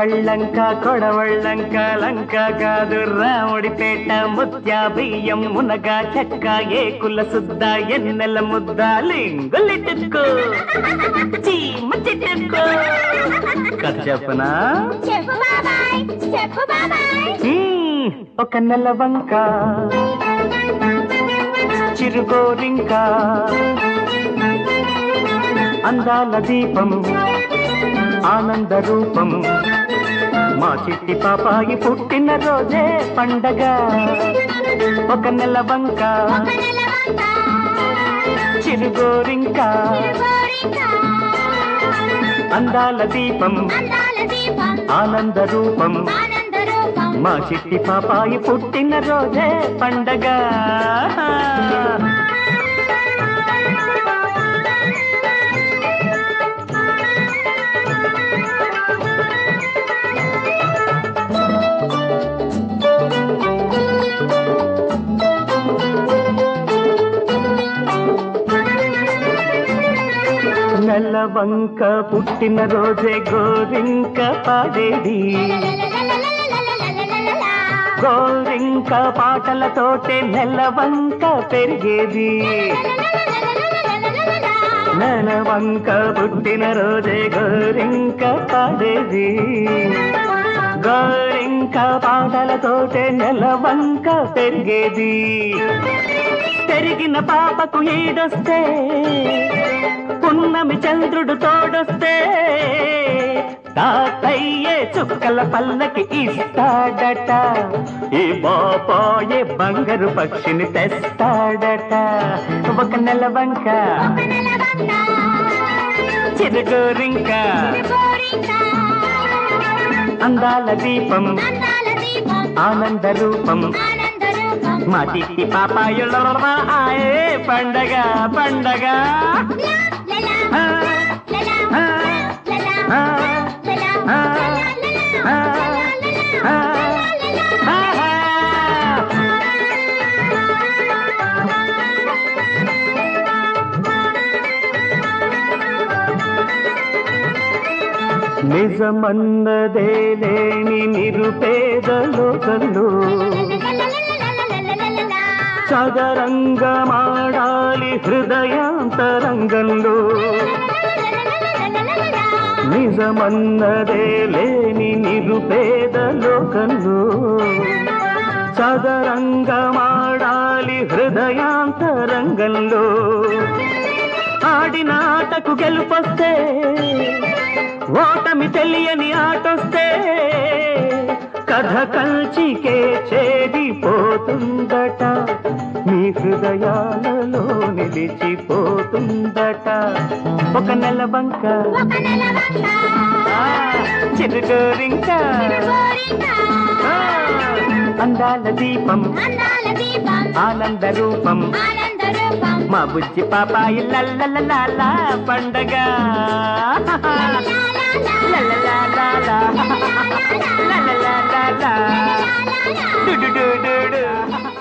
కళ్ళంక కొడవళ్ళంక లంక కాదు రాముడిపేట ముత్యా బియ్యం మునగా చెక్క ఏకుల సుద్ద ఎన్నెల ముద్ద లింగులిటుకు చీమ చిట్టుకు కథ చెప్పనా చెప్పు బాబాయ్ చెప్పు బాబాయ్ మ్మ్, ఒక నెల వంక చిరుగోరింక అందాల దీపం ఆనంద రూపం మా చిట్టి పాపాయి పుట్టిన రోజే పండగ ఒక నెల వంక ఒక నెల వంక చిరుగోరింక చిరుగోరింక అందాల దీపం అందాల దీపం ఆనంద రూపం ఆనంద రూపం మా చిట్టి పాపాయి పుట్టిన రోజే పండగ నెలవంక పుట్టిన రోజే గోరింక పాడేది లలలలలలలలలలలలల. గోరింక పాటలతోటే నెలవంక పెరిగేది లలలలలలలలలలల. నెలవంక పుట్టిన రోజే గోరింక పాడేది గోరింక పాటలతోటే నెలవంక పెరిగేది పెరిగిన పాపకు ఈడొస్తే పున్నమి చంద్రుడు తోడొస్తే తాతయ్యే చుక్కల పల్లకి ఇస్తాడట ఈ బాపాయే బంగారు పక్షిని తెస్తాడట ఒక నెల వంక ఒక నెల వంక చిరుగోరింక చిరుగోరింక అందాల దీపం అందాల దీపం ఆనంద రూపం ఆనంద రూపం మా తిట్టి పాపాయుల ఆయే పండగ పండగ లల ఆ, లల ఆ, లల ఆ, లల ఆ, లల ఆ, ఆ, లల ఆహా. నిజమన్నదే లేని నిరుపేద లోకల్లో చదరంగమాడాలి హృదయాంతరంగంలో నిజమన్నదే లేని నిరుపేద లోకంలో చదరంగమాడాలి హృదయాంతరంగంలో ఆడిన ఆటకు గెలుపొస్తే ఓటమి తెలియని ఆటొస్తే కథ కంచికే చేరిపోతుందట మీ హృదయాలలో నిలిచిపోతుందట ఒక నెల బంక చిరుగోరింక ఆ, అందాల దీపం ఆనంద రూపం మా బుజ్జి పాపాయి లల్లల పండగ లల్లలాలా. లల్లలాలా. డు డు డు డు డు.